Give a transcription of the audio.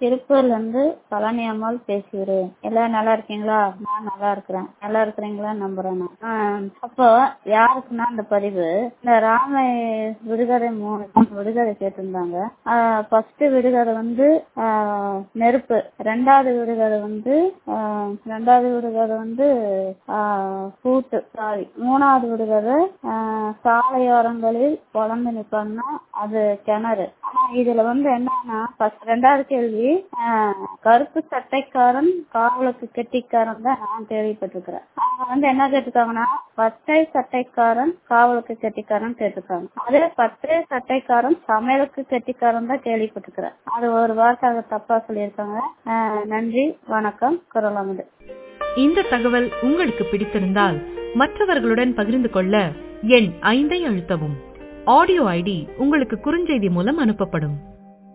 திருப்பூர்ல இருந்து பழனி அம்மாள் பேசுகிறேன் எல்லாம் நல்லா இருக்கீங்களா நான் நல்லா இருக்கிறேன் நல்லா இருக்கிறீங்களா நம்புறேன் நான். ஆஹ் அப்போ யாருக்குன்னா அந்த பதிவு இந்த ராம விடுகதை மூணு விடுகதை கேட்டிருந்தாங்க ஃபர்ஸ்ட் விடுகதை வந்து ஆஹ் நெருப்பு ரெண்டாவது விடுகதை வந்து ஆஹ் ரெண்டாவது விடுகதை வந்து ஆஹ் பூட்டு சாரி மூணாவது விடுகதை ஆஹ் சாலையோரங்களில் குழம்பு நிப்பான்னா அது கிணறு ஆனா இதுல வந்து என்னன்னா first ரெண்டாவது கேள்வி ஆஹ் கருப்பு சட்டைக்காரன் காவலுக்கு கெட்டிக்காரன் தான் நான் கேள்விப்பட்டிருக்கிறேன் அவங்க வந்து என்ன கேட்டிருக்காங்கன்னா பச்சை சட்டைக்காரன் காவலுக்கு கெட்டிக்காரன் கேட்டிருக்காங்க அதே பச்சை சட்டைக்காரன் சமையலுக்கு கெட்டிக்காரன் தான் கேள்விப்பட்டிருக்கிறேன் அது ஒரு வார்த்தை அவங்க தப்பா சொல்லியிருக்காங்க ஆஹ் நன்றி வணக்கம் குரலாமது இந்த தகவல் உங்களுக்கு பிடித்திருந்தால் மற்றவர்களுடன் பகிர்ந்து கொள்ள எண் ஐந்தை அழுத்தவும் ஆடியோ ஐடி உங்களுக்கு குறுஞ்செய்தி மூலம் அனுப்பப்படும்